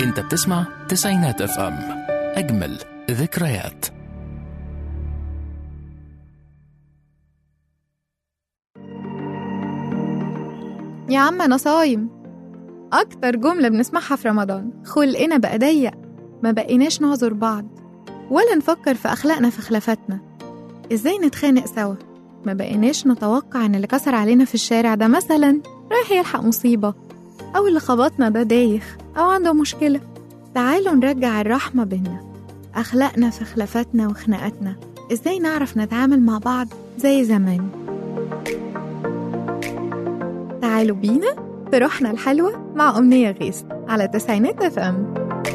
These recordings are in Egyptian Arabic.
انت بتسمع تسعينات اف ام اجمل ذكريات يا عم أنا صايم أكتر جملة بنسمعها في رمضان خلقنا بقى ضيق ما بقيناش نعذر بعض ولا نفكر في أخلاقنا في خلافاتنا إزاي نتخانق سوا ما بقيناش نتوقع إن اللي كسر علينا في الشارع ده مثلا رايح يلحق مصيبة أو اللي خبطنا ده دايخ أو عنده مشكلة تعالوا نرجع الرحمة بينا أخلاقنا في خلافاتنا وخناقاتنا إزاي نعرف نتعامل مع بعض زي زمان تعالوا بينا في روحنا الحلوة مع أمنية غيث على تسعينات اف ام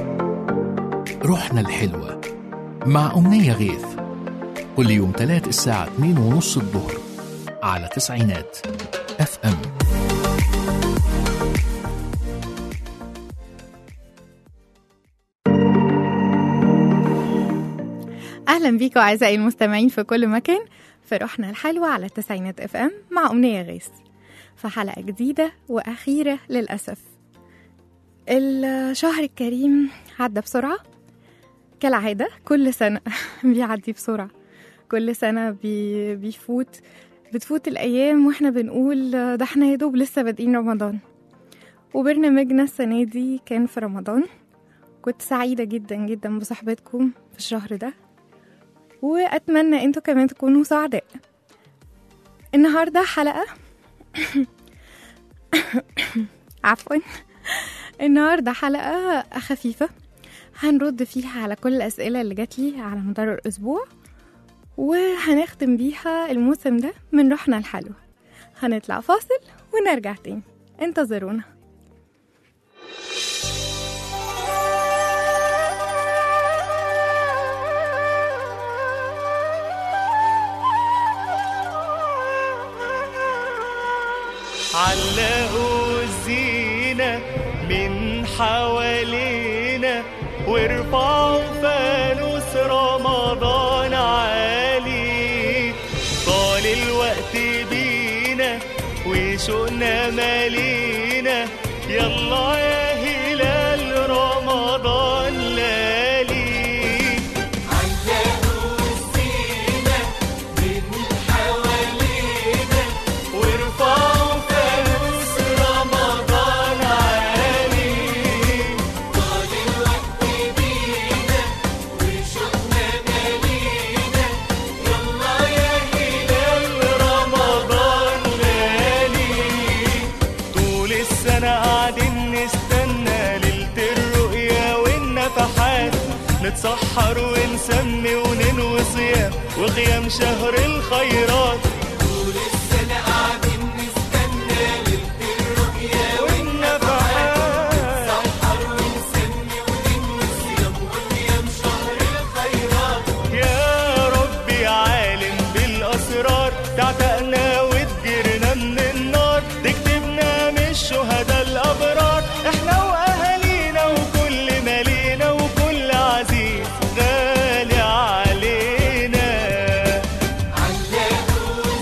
روحنا الحلوة مع أمنية غيث كل يوم تلات الساعة 2 ونص الظهر على تسعينات اف ام أهلا بيكم أعزائي المستمعين في كل مكان في روحنا الحلوة على تسعينات اف ام مع أمنية غيث في حلقة جديدة وأخيرة للأسف الشهر الكريم عدى بسرعة كالعادة كل سنة بيعدي بسرعة كل سنة بي بيفوت بتفوت الأيام وإحنا بنقول ده إحنا يا دوب لسه بادئين رمضان وبرنامجنا السنة دي كان في رمضان كنت سعيدة جدا جدا بصحبتكم في الشهر ده وأتمنى أنتوا كمان تكونوا سعداء النهاردة حلقة عفوا النهاردة حلقة خفيفة هنرد فيها على كل الأسئلة اللي جات لي على مدار الأسبوع وهنختم بيها الموسم ده من روحنا الحلوة هنطلع فاصل ونرجع تاني انتظرونا علقوا الزينة من حوالينا وارفعوا فانوس رمضان عالي طال الوقت بينا وشوقنا مالينا يلا يا هلال رمضان لالي وارفعوا فانوس رمضان عالي رمضان لالي طول السنة قاعدين نستنى ليلة الرؤيا والنفحات نتسحر ونسمي وننوي صيام وقيام شهر الخيرات طول السنة قاعدين نستنى ليلة الرؤيا والنفحات نتسحر ونسمي وننوي صيام وقيام شهر الخيرات يا ربي عالم بالأسرار تعتقنا وتجرنا من النار تكتبنا من الشهداء الأبرار احنا وأهالينا وكل مالينا وكل عزيز غالي علينا علقوا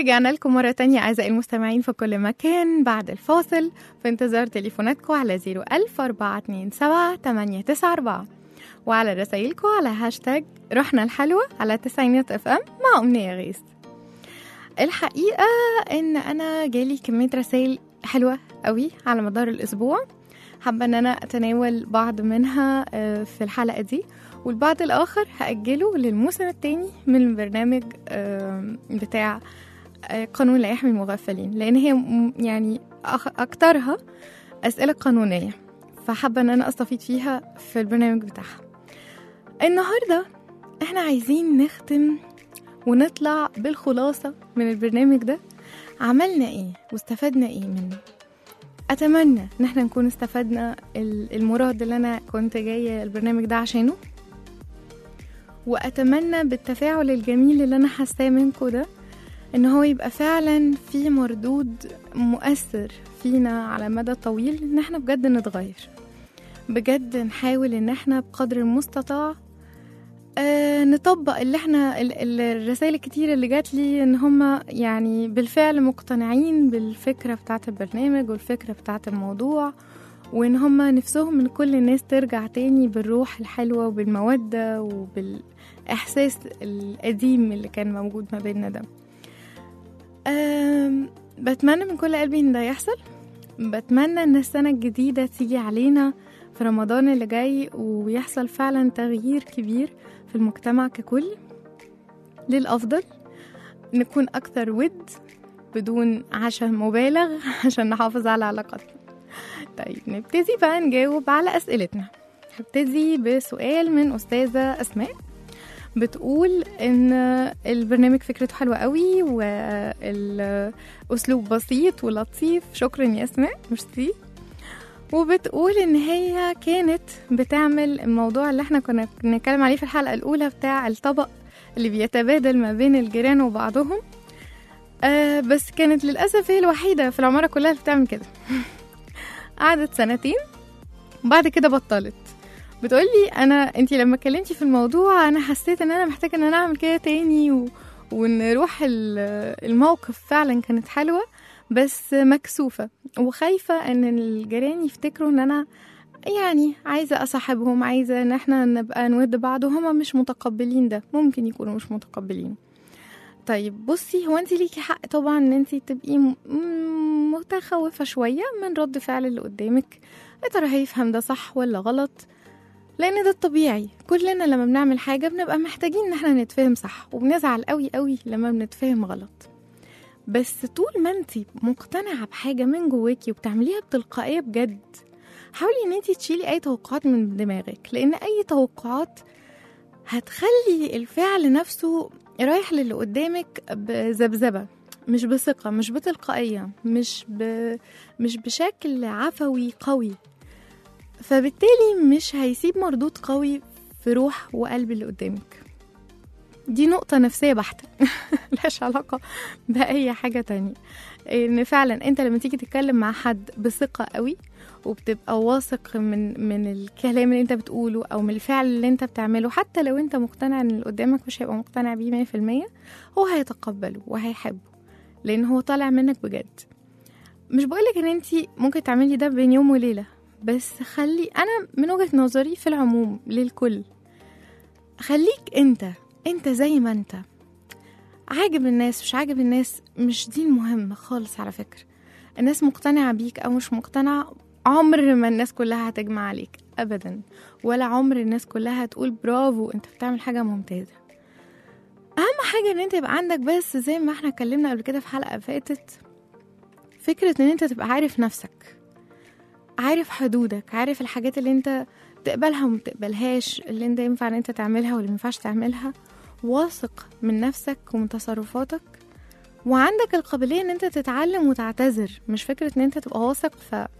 ورجعنا لكم مرة تانية أعزائي المستمعين في كل مكان بعد الفاصل في انتظار تليفوناتكم على 01000 427 894 وعلى رسايلكم على هاشتاج رحنا الحلوة على تسعينات اف ام مع أمنية غيث الحقيقة إن أنا جالي كمية رسائل حلوة قوي على مدار الأسبوع حابة إن أنا أتناول بعض منها آه، في الحلقة دي والبعض الآخر هأجله للموسم التاني من البرنامج آه، بتاع آه، قانون لا يحمي المغفلين لأن هي م- يعني أخ- أكترها أسئلة قانونية فحابة إن أنا أستفيد فيها في البرنامج بتاعها النهاردة إحنا عايزين نختم ونطلع بالخلاصة من البرنامج ده عملنا إيه واستفدنا إيه منه أتمنى إن إحنا نكون استفدنا ال- المراد اللي أنا كنت جاية البرنامج ده عشانه وأتمنى بالتفاعل الجميل اللي أنا حاساه منكم ده إن هو يبقى فعلا في مردود مؤثر فينا على مدى طويل إن إحنا بجد نتغير بجد نحاول إن إحنا بقدر المستطاع آه نطبق اللي احنا ال- ال- الرسائل الكتيرة اللي جات لي ان هم يعني بالفعل مقتنعين بالفكرة بتاعة البرنامج والفكرة بتاعة الموضوع وان هم نفسهم من كل الناس ترجع تاني بالروح الحلوة وبالمودة وبالاحساس القديم اللي كان موجود ما بيننا ده آم، بتمنى من كل قلبي ان ده يحصل بتمنى ان السنة الجديدة تيجي علينا في رمضان اللي جاي ويحصل فعلا تغيير كبير في المجتمع ككل للأفضل نكون أكثر ود بدون عشم مبالغ عشان نحافظ على علاقتنا طيب نبتدي بقى نجاوب على أسئلتنا هبتدي بسؤال من أستاذة أسماء بتقول ان البرنامج فكرته حلوه قوي والاسلوب بسيط ولطيف شكرا يا اسماء ميرسي وبتقول ان هي كانت بتعمل الموضوع اللي احنا كنا بنتكلم عليه في الحلقه الاولى بتاع الطبق اللي بيتبادل ما بين الجيران وبعضهم آه بس كانت للاسف هي الوحيده في العماره كلها اللي بتعمل كده قعدت سنتين وبعد كده بطلت بتقولي انا انتي لما اتكلمتي في الموضوع انا حسيت ان انا محتاجه ان انا اعمل كده تاني و... وان روح ال- الموقف فعلا كانت حلوه بس مكسوفه وخايفه ان الجيران يفتكروا ان انا يعني عايزه اصاحبهم عايزه ان احنا نبقى نود بعض وهما مش متقبلين ده ممكن يكونوا مش متقبلين طيب بصي هو انت ليكي حق طبعا ان انت تبقي م- م- متخوفه شويه من رد فعل اللي قدامك يا ترى هيفهم ده صح ولا غلط لان ده الطبيعي كلنا لما بنعمل حاجه بنبقى محتاجين ان احنا نتفهم صح وبنزعل قوي قوي لما بنتفهم غلط بس طول ما انت مقتنعه بحاجه من جواكي وبتعمليها بتلقائيه بجد حاولي ان انت تشيلي اي توقعات من دماغك لان اي توقعات هتخلي الفعل نفسه رايح للي قدامك بذبذبه مش بثقه مش بتلقائيه مش ب... مش بشكل عفوي قوي فبالتالي مش هيسيب مردود قوي في روح وقلب اللي قدامك دي نقطة نفسية بحتة ملهاش علاقة بأي حاجة تانية إن فعلا أنت لما تيجي تتكلم مع حد بثقة قوي وبتبقى واثق من من الكلام اللي أنت بتقوله أو من الفعل اللي أنت بتعمله حتى لو أنت مقتنع إن اللي قدامك مش هيبقى مقتنع بيه مية في المية هو هيتقبله وهيحبه لأن هو طالع منك بجد مش بقولك إن أنت ممكن تعملي ده بين يوم وليلة بس خلي انا من وجهة نظري في العموم للكل خليك انت انت زي ما انت عاجب الناس مش عاجب الناس مش دي المهم خالص على فكرة الناس مقتنعة بيك او مش مقتنعة عمر ما الناس كلها هتجمع عليك ابدا ولا عمر الناس كلها هتقول برافو انت بتعمل حاجة ممتازة اهم حاجة ان انت يبقى عندك بس زي ما احنا اتكلمنا قبل كده في حلقة فاتت فكرة ان انت تبقى عارف نفسك عارف حدودك عارف الحاجات اللي انت تقبلها وما تقبلهاش اللي انت ينفع ان انت تعملها واللي مينفعش تعملها واثق من نفسك ومن تصرفاتك وعندك القابلية ان انت تتعلم وتعتذر مش فكرة ان انت تبقى واثق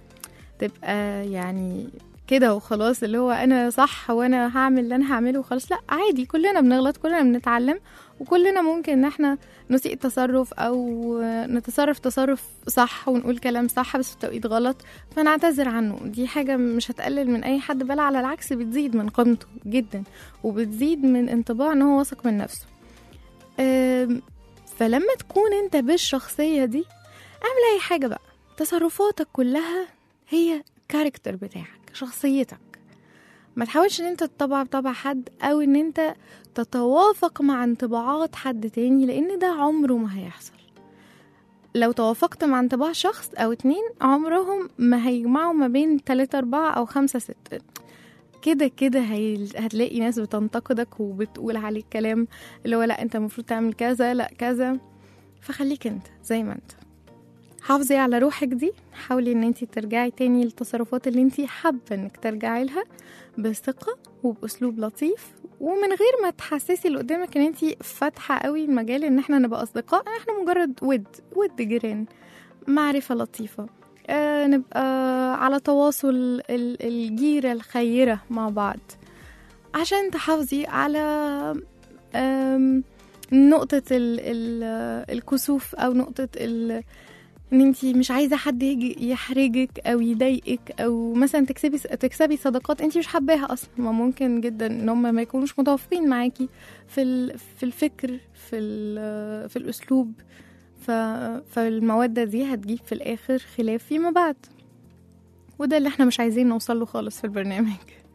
فتبقى يعني كده وخلاص اللي هو انا صح وانا هعمل اللي انا هعمله وخلاص لا عادي كلنا بنغلط كلنا بنتعلم وكلنا ممكن ان احنا نسيء التصرف او نتصرف تصرف صح ونقول كلام صح بس في توقيت غلط فنعتذر عنه دي حاجة مش هتقلل من اي حد بل على العكس بتزيد من قيمته جدا وبتزيد من انطباع ان هو واثق من نفسه أم، فلما تكون انت بالشخصية دي اعمل اي حاجة بقى تصرفاتك كلها هي كاركتر بتاعك شخصيتك ما تحاولش ان انت تطبع بطبع حد او ان انت تتوافق مع انطباعات حد تاني لان ده عمره ما هيحصل لو توافقت مع انطباع شخص او اتنين عمرهم ما هيجمعوا ما بين تلاتة اربعة او خمسة ستة كده كده هي... هتلاقي ناس بتنتقدك وبتقول عليك كلام اللي هو لا انت المفروض تعمل كذا لا كذا فخليك انت زي ما انت حافظي على روحك دي حاولي ان انت ترجعي تاني للتصرفات اللي انت حابة انك ترجعي لها بثقة وبأسلوب لطيف ومن غير ما تحسسي اللي قدامك ان انت فاتحة قوي المجال ان احنا نبقى اصدقاء احنا مجرد ود ود جيران معرفة لطيفة آه نبقى على تواصل ال- الجيرة الخيرة مع بعض عشان تحافظي على آم، نقطة ال ال الكسوف أو نقطة ال ان انت مش عايزه حد يجي يحرجك او يضايقك او مثلا تكسبي تكسبي صداقات انت مش حباها اصلا ما ممكن جدا ان هم ما يكونوش متوافقين معاكي في ال- في الفكر في ال- في الاسلوب ف فالموده دي هتجيب في الاخر خلاف فيما بعد وده اللي احنا مش عايزين نوصل له خالص في البرنامج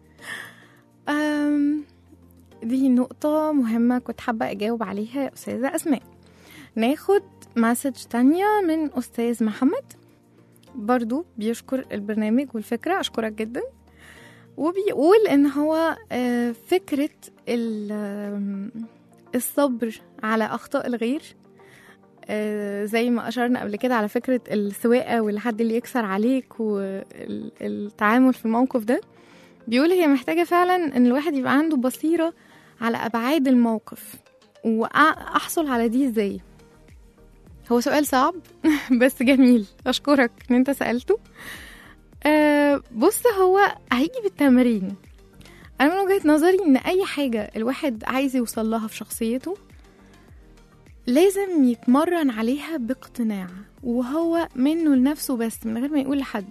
أم دي نقطة مهمة كنت حابة أجاوب عليها يا أستاذة أسماء ناخد مسج تانية من أستاذ محمد برضو بيشكر البرنامج والفكرة أشكرك جدا وبيقول إن هو آه، فكرة ال- آم، الصبر على أخطاء الغير آه، زي ما أشرنا قبل كده على فكرة السواقة والحد اللي يكسر عليك والتعامل في الموقف ده بيقول هي محتاجة فعلا إن الواحد يبقى عنده بصيرة على أبعاد الموقف وأحصل على دي إزاي هو سؤال صعب بس جميل أشكرك إن أنت سألته أه بص هو هيجي بالتمرين أنا من وجهة نظري إن أي حاجة الواحد عايز يوصل لها في شخصيته لازم يتمرن عليها باقتناع وهو منه لنفسه بس من غير ما يقول لحد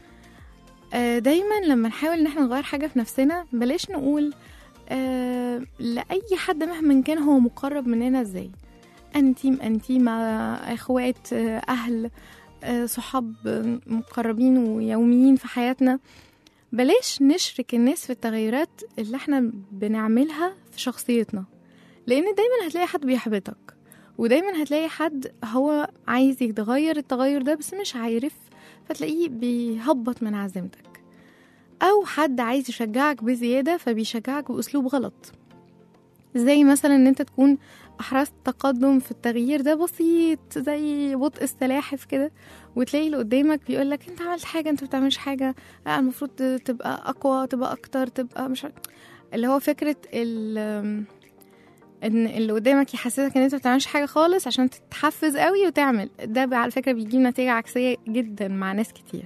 آه، دايما لما نحاول ان احنا نغير حاجة في نفسنا بلاش نقول آه، لأي حد مهما كان هو مقرب مننا ازاي انتيم انتيم اخوات آه، اهل آه، صحاب آه، مقربين ويوميين في حياتنا بلاش نشرك الناس في التغيرات اللي احنا بنعملها في شخصيتنا لان دايما هتلاقي حد بيحبطك ودايما هتلاقي حد هو عايز يتغير التغير ده بس مش عارف فتلاقيه بيهبط من عزيمتك او حد عايز يشجعك بزيادة فبيشجعك باسلوب غلط زي مثلا ان انت تكون احرزت تقدم في التغيير ده بسيط زي بطء السلاحف كده وتلاقي اللي قدامك بيقولك انت عملت حاجة انت بتعملش حاجة لا المفروض تبقى اقوى تبقى اكتر تبقى مش عارف اللي هو فكرة ال ان اللي قدامك يحسسك ان انت بتعملش حاجه خالص عشان تتحفز قوي وتعمل ده بقى على فكره بيجيب نتيجه عكسيه جدا مع ناس كتير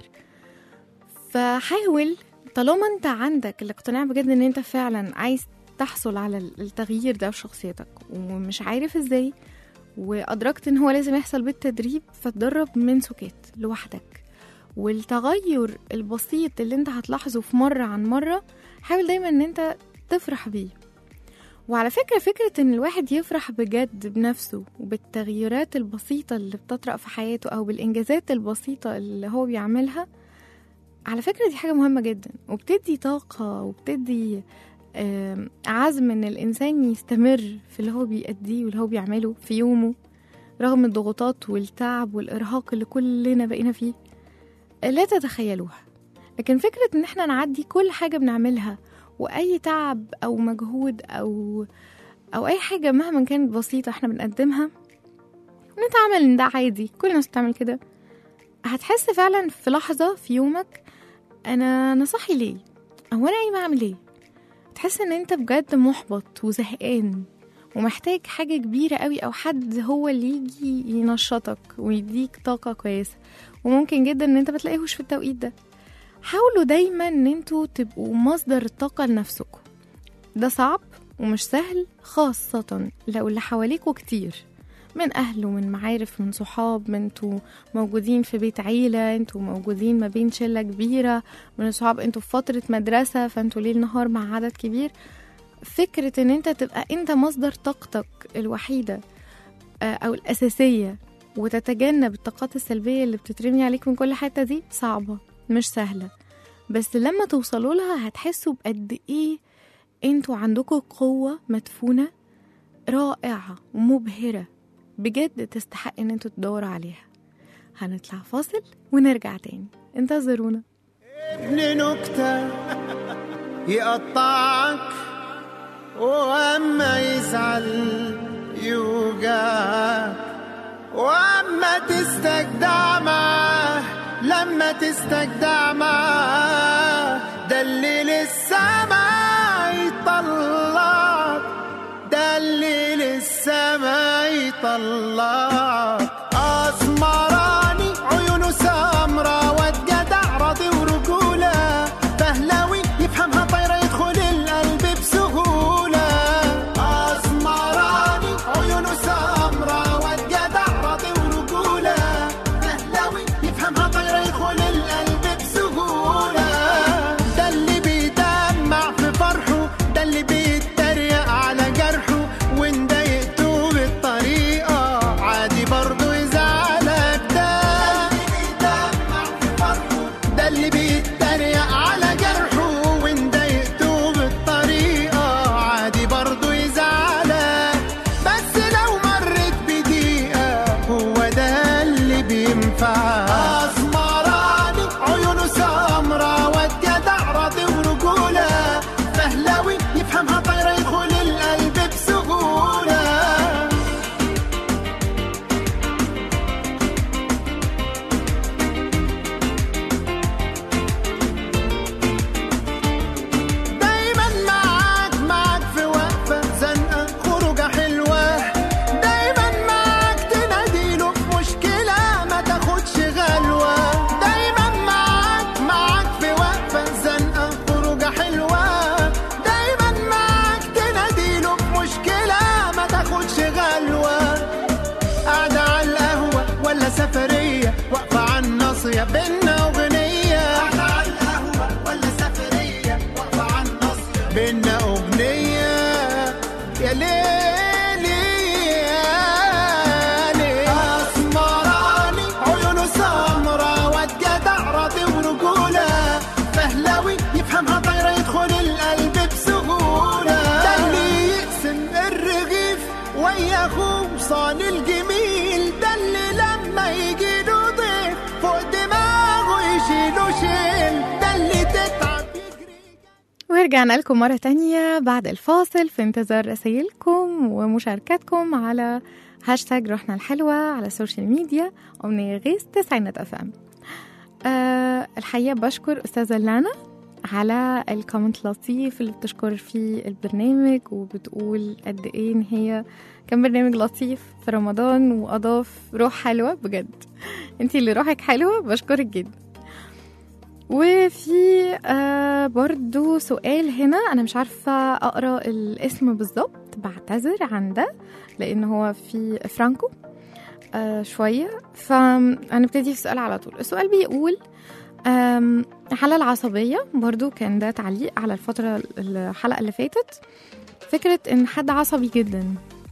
فحاول طالما انت عندك الاقتناع بجد ان انت فعلا عايز تحصل على التغيير ده في شخصيتك ومش عارف ازاي وادركت ان هو لازم يحصل بالتدريب فتدرب من سكات لوحدك والتغير البسيط اللي انت هتلاحظه في مرة عن مرة حاول دايما ان انت تفرح بيه وعلى فكرة فكرة إن الواحد يفرح بجد بنفسه وبالتغييرات البسيطة اللي بتطرأ في حياته أو بالإنجازات البسيطة اللي هو بيعملها على فكرة دي حاجة مهمة جدا وبتدي طاقة وبتدي آم، عزم إن الإنسان يستمر في اللي هو بيأديه واللي هو بيعمله في يومه رغم الضغوطات والتعب والإرهاق اللي كلنا بقينا فيه لا تتخيلوها لكن فكرة إن احنا نعدي كل حاجة بنعملها واي تعب او مجهود او او اي حاجه مهما كانت بسيطه احنا بنقدمها نتعامل ان ده عادي كل الناس بتعمل كده هتحس فعلا في لحظه في يومك انا انا صاحي ليه او انا قايمه اعمل ايه تحس ان انت بجد محبط وزهقان ومحتاج حاجة كبيرة قوي أو حد هو اللي يجي ينشطك ويديك طاقة كويسة وممكن جدا ان انت بتلاقيهوش في التوقيت ده حاولوا دايما ان انتوا تبقوا مصدر الطاقة لنفسكم ده صعب ومش سهل خاصة لو اللي حواليكوا كتير من أهل ومن معارف من صحاب من انتوا موجودين في بيت عيلة انتوا موجودين ما بين شلة كبيرة من صحاب انتوا في فترة مدرسة فانتوا ليل نهار مع عدد كبير فكرة ان انت تبقى انت مصدر طاقتك الوحيدة آه، او الاساسيه وتتجنب الطاقات السلبيه اللي بتترمي عليك من كل حته دي صعبه مش سهله بس لما توصلوا لها هتحسوا بقد ايه انتوا عندكم قوه مدفونه رائعه ومبهره بجد تستحق ان انتوا تدوروا عليها هنطلع فاصل ونرجع تاني انتظرونا ابن نكتة يقطعك واما يزعل يوجعك واما تستجدع معاه لما تستجدع معاه ده اللي لسه ما يطلعك ده اللي لسه ما يطلعك اسمراني عيونه سمرة واد جدع راضي ورجولة فهلاوي يفهمها طايرة يدخل القلب بسهولة اسمراني عيونه سمرة واد جدع راضي ورجولة فهلاوي يفهمها طايرة يدخل القلب بسهولة ده اللي بيدمع في فرحه ده اللي بيتريق على جرحه وان ضايقته بالطريقة عادي برضه يزعلك ده ده اللي بيتريق على جرحه وان ضايقته بالطريقة عادي برضه يزعلك بس لو مرت بدقيقة هو ده اللي بينفع اسمراني عيونه سمرة واد جدع راضي ورجولة فهلاوي يفهمها طايرة يدخل القلب بسهولة دايما معاك معاك في وقفة زنقة خروجة حلوة دايما معاك تناديله في مشكلة ما تاخدش غلوة دايما معاك معاك في وقفة زنقة خروجة حلوة دايما معاك تناديله في مشكلة ما تاخدش غلوة قاعدة على القهوة ولا سفرية واقفة على الناصية بينا أغنية قاعدة على القهوة ولا سفرية واقفة على الناصية بينا أغنية يا ليلي يا ليلي أسمراني عيونه سمرة واد جدع راضي ورجولة فهلاوي يفهمها طايرة يدخل القلب بسهولة ده اللي يقسم الرغيف ويا اخوه صان الجميل ده اللي لما يجي له ضيف فوق دماغه يشيله شيل ده اللي تتعب يجري ورجعنا لكم مرة تانية بعد الفاصل في انتظار رسائلكم ومشاركاتكم على هاشتاج روحنا الحلوة على السوشيال ميديا أمنية غيث تسعينات أف أم أه الحقيقة بشكر أستاذة لانا على الكومنت اللطيف اللي بتشكر فيه البرنامج وبتقول قد ايه ان هي كان برنامج لطيف في رمضان واضاف روح حلوه بجد انتي اللي روحك حلوه بشكرك جدا وفي آه برضو سؤال هنا انا مش عارفه اقرا الاسم بالظبط بعتذر عن ده لان هو في فرانكو آه شويه فهنبتدي في السؤال على طول السؤال بيقول آم، على العصبيه برضو كان ده تعليق على الفتره الحلقه اللي فاتت فكره ان حد عصبي جدا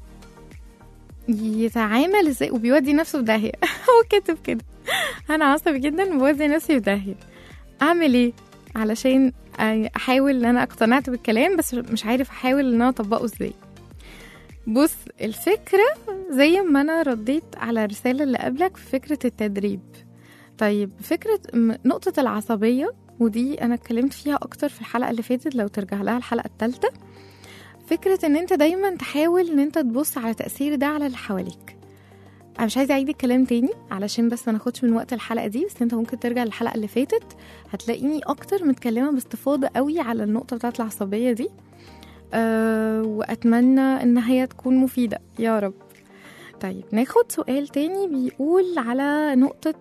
يتعامل ازاي وبيودي نفسه في داهيه هو كاتب كده انا عصبي جدا بودي نفسي في داهيه اعمل ايه علشان احاول ان انا اقتنعت بالكلام بس مش عارف احاول ان انا اطبقه ازاي بص الفكرة زي ما أنا رديت على الرسالة اللي قبلك في فكرة التدريب طيب فكرة م- نقطة العصبية ودي أنا اتكلمت فيها أكتر في الحلقة اللي فاتت لو ترجع لها الحلقة الثالثة فكرة إن أنت دايما تحاول إن أنت تبص على تأثير ده على اللي حواليك أنا مش عايزة أعيد الكلام تاني علشان بس ما ناخدش من وقت الحلقة دي بس أنت ممكن ترجع للحلقة اللي فاتت هتلاقيني أكتر متكلمة باستفاضة قوي على النقطة بتاعت العصبية دي أه وأتمنى إن هي تكون مفيدة يا رب طيب ناخد سؤال تاني بيقول على نقطة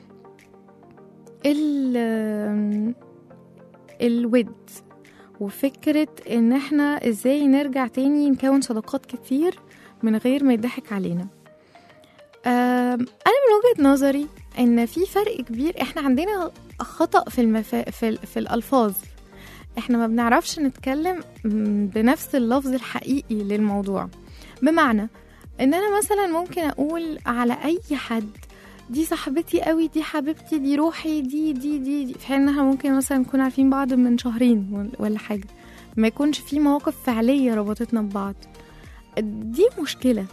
ال الود وفكرة ان احنا ازاي نرجع تاني نكون صداقات كتير من غير ما يضحك علينا أم، انا من وجهة نظري ان في فرق كبير احنا عندنا خطأ في المفا... في, ال- في الالفاظ احنا ما بنعرفش نتكلم م، بنفس اللفظ الحقيقي للموضوع بمعنى ان انا مثلا ممكن اقول على اي حد دي صاحبتي قوي دي حبيبتي دي روحي دي دي دي, دي. في حين انها ممكن مثلا نكون عارفين بعض من شهرين ولا- ولا حاجه ما يكونش في مواقف فعليه ربطتنا ببعض دي مشكله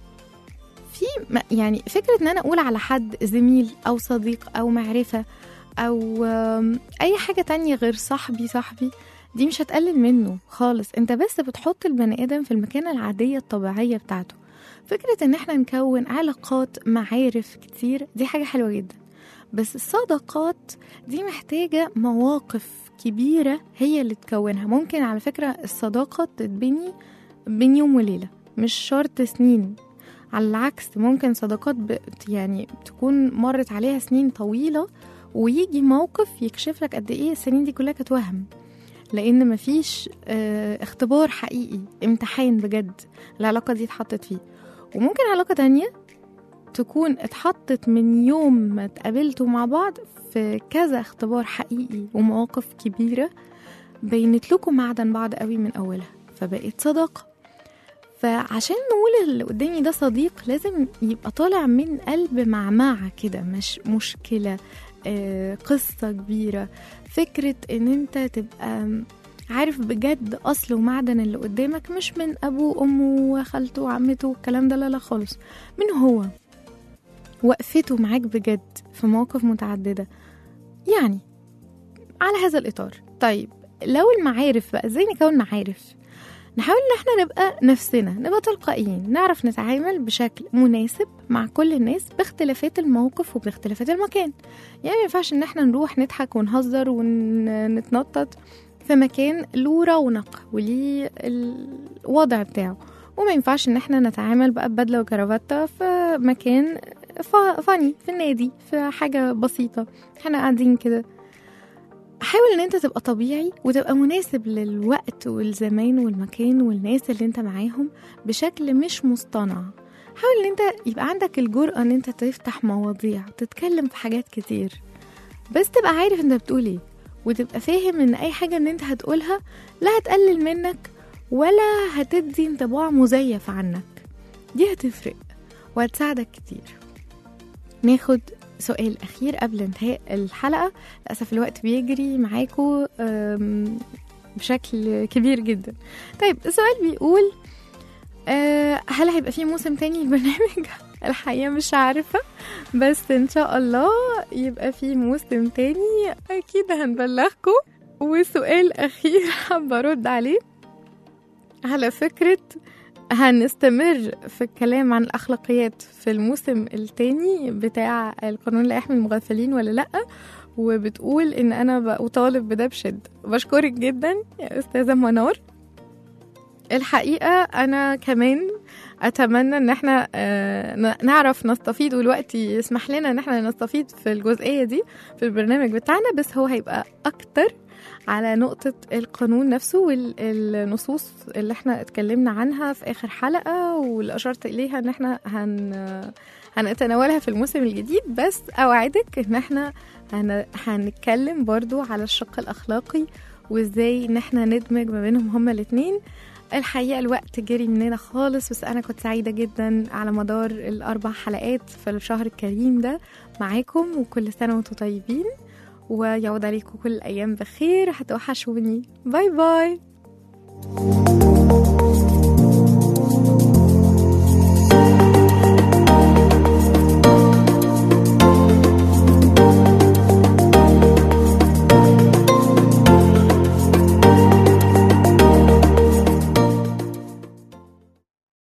في م- يعني فكره ان انا اقول على حد زميل او صديق او معرفه او آم، اي حاجه تانية غير صاحبي صاحبي دي مش هتقلل منه خالص انت بس بتحط البني ادم في المكانه العاديه الطبيعيه بتاعته فكره ان احنا نكون علاقات معارف كتير دي حاجه حلوه جدا بس الصداقات دي محتاجه مواقف كبيره هي اللي تكونها ممكن على فكره الصداقه تتبني بين يوم وليله مش شرط سنين على العكس ممكن صداقات ب... يعني تكون مرت عليها سنين طويله ويجي موقف يكشف لك قد ايه السنين دي كلها كانت وهم لان مفيش آه، اختبار حقيقي امتحان بجد العلاقه دي اتحطت فيه وممكن علاقه تانية تكون اتحطت من يوم ما اتقابلتوا مع بعض في كذا اختبار حقيقي ومواقف كبيره بينت لكم معدن بعض قوي من اولها فبقت صداقه فعشان نقول اللي قدامي ده صديق لازم يبقى طالع من قلب معمعة كده مش مشكلة آه، قصة كبيرة فكرة ان انت تبقى عارف بجد اصل ومعدن اللي قدامك مش من ابوه وامه وخالته وعمته والكلام ده لا لا خالص من هو وقفته معاك بجد في مواقف متعددة يعني على هذا الإطار طيب لو المعارف بقى ازاي نكون معارف نحاول ان احنا نبقى نفسنا نبقى تلقائيين نعرف نتعامل بشكل مناسب مع كل الناس باختلافات الموقف وباختلافات المكان يعني ما ينفعش ان احنا نروح نضحك ونهزر ونتنطط في مكان له رونق وليه الوضع بتاعه وما ينفعش ان احنا نتعامل بقى ببدله وكرافته في مكان ف- فاني في النادي في حاجه بسيطه احنا قاعدين كده حاول ان انت تبقى طبيعي وتبقى مناسب للوقت والزمان والمكان والناس اللي انت معاهم بشكل مش مصطنع حاول ان انت يبقى عندك الجرأة ان انت تفتح مواضيع تتكلم في حاجات كتير بس تبقى عارف انت بتقول ايه وتبقى فاهم ان اي حاجة ان انت هتقولها لا هتقلل منك ولا هتدي انطباع مزيف عنك دي هتفرق وهتساعدك كتير ناخد سؤال أخير قبل انتهاء الحلقة للأسف الوقت بيجري معاكم أم، بشكل كبير جدا طيب السؤال بيقول أه هل هيبقى فيه موسم تاني للبرنامج الحقيقة مش عارفة بس إن شاء الله يبقى فيه موسم تاني أكيد هنبلغكم وسؤال أخير حابة أرد عليه على فكرة هنستمر في الكلام عن الأخلاقيات في الموسم التاني بتاع القانون لا يحمي المغفلين ولا لأ وبتقول إن أنا بطالب بده بشدة بشكرك جدا يا أستاذة منار الحقيقة أنا كمان أتمنى إن احنا آه، ن- نعرف نستفيد والوقت يسمح لنا إن احنا نستفيد في الجزئية دي في البرنامج بتاعنا بس هو هيبقى أكتر على نقطة القانون نفسه والنصوص اللي احنا اتكلمنا عنها في آخر حلقة واللي أشرت إليها إن احنا هن هنتناولها في الموسم الجديد بس أوعدك إن احنا هن... هنتكلم برضو على الشق الأخلاقي وإزاي إن احنا ندمج ما بينهم هما الاتنين الحقيقة الوقت جري مننا خالص بس أنا كنت سعيدة جدا على مدار الأربع حلقات في الشهر الكريم ده معاكم وكل سنة وانتم طيبين ويعود عليكم كل الأيام بخير هتوحشوني باي باي